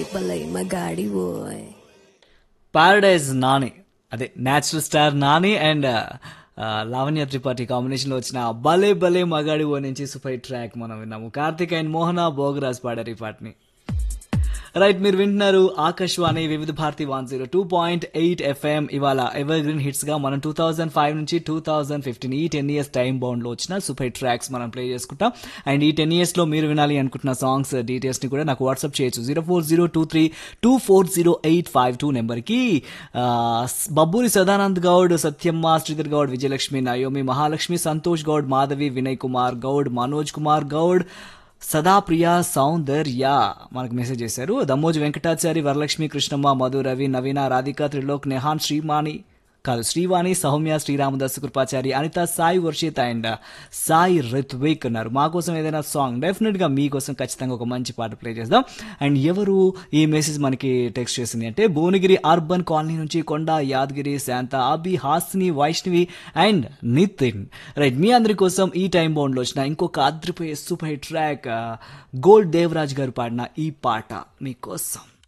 బలై మగాడి ఓయ్ పారడైజ్ నాని అదే natural star Nani and Lavanya Tripathi combination లో వచ్చిన భలే భలే మగాడి ఓ నుంచి సూపర్ ట్రాక్ మనం విన్నాము కార్తిక్ అండ్ మోహన భోగరాజ్ పాడారు ఈ పాటని రైట్ మీరు వింటున్నారు Akashvani Vividh Bharati one zero two point eight FM ఇవాళ ఎవర్ గ్రీన్ హిట్స్ గా మనం టూ థౌసండ్ ఫైవ్ నుంచి టూ థౌసండ్ ఫిఫ్టీన్ ఈ టెన్ ఇయర్స్ టైం బౌండ్ లో వచ్చిన సూపర్ ట్రాక్స్ మనం ప్లే చేసుకుంటాం అండ్ ఈ టెన్ ఇయర్స్ లో మీరు వినాలి అనుకుంటున్న సాంగ్స్ డీటెయిల్స్ ని కూడా నాకు వాట్సాప్ చేయొచ్చు zero four zero two three two four zero eight five two number కి ఆ, బబ్బూరి సదానంద్ గౌడ్ సత్యమ్మ శ్రీధర్ గౌడ్ విజయలక్ష్మి నయోమి మహాలక్ష్మి సంతోష్ గౌడ్ మాధవి వినయ్ కుమార్ గౌడ్ మనోజ్ కుమార్ గౌడ్ సదాప్రియ సౌందర్య మనకు మెసేజ్ చేశారు దమ్మోజు వెంకటాచారి వరలక్ష్మి కృష్ణమ్మ మధు రవి నవీన రాధిక త్రిలోక్ నెహాన్ శ్రీమాని కాదు శ్రీవాణి సౌమ్య శ్రీరామదాస్ కృపాచారి అనిత సాయి వర్షిత్ అండ్ సాయి రిత్విక్ ఉన్నారు మా కోసం ఏదైనా సాంగ్ డెఫినెట్ గా మీకోసం ఖచ్చితంగా ఒక మంచి పాట ప్లే చేద్దాం అండ్ ఎవరు ఈ మెసేజ్ మనకి టెక్స్ట్ చేసింది అంటే భువనగిరి అర్బన్ కాలనీ నుంచి కొండ యాదగిరి శాంత అభి హాస్ని వైష్ణవి అండ్ నితిన్ రైట్ మీ అందరి కోసం ఈ టైం బౌండ్ లో వచ్చిన ఇంకొక అద్రిపోయే super hit track gold Devaraj garu పాడిన ఈ పాట మీకోసం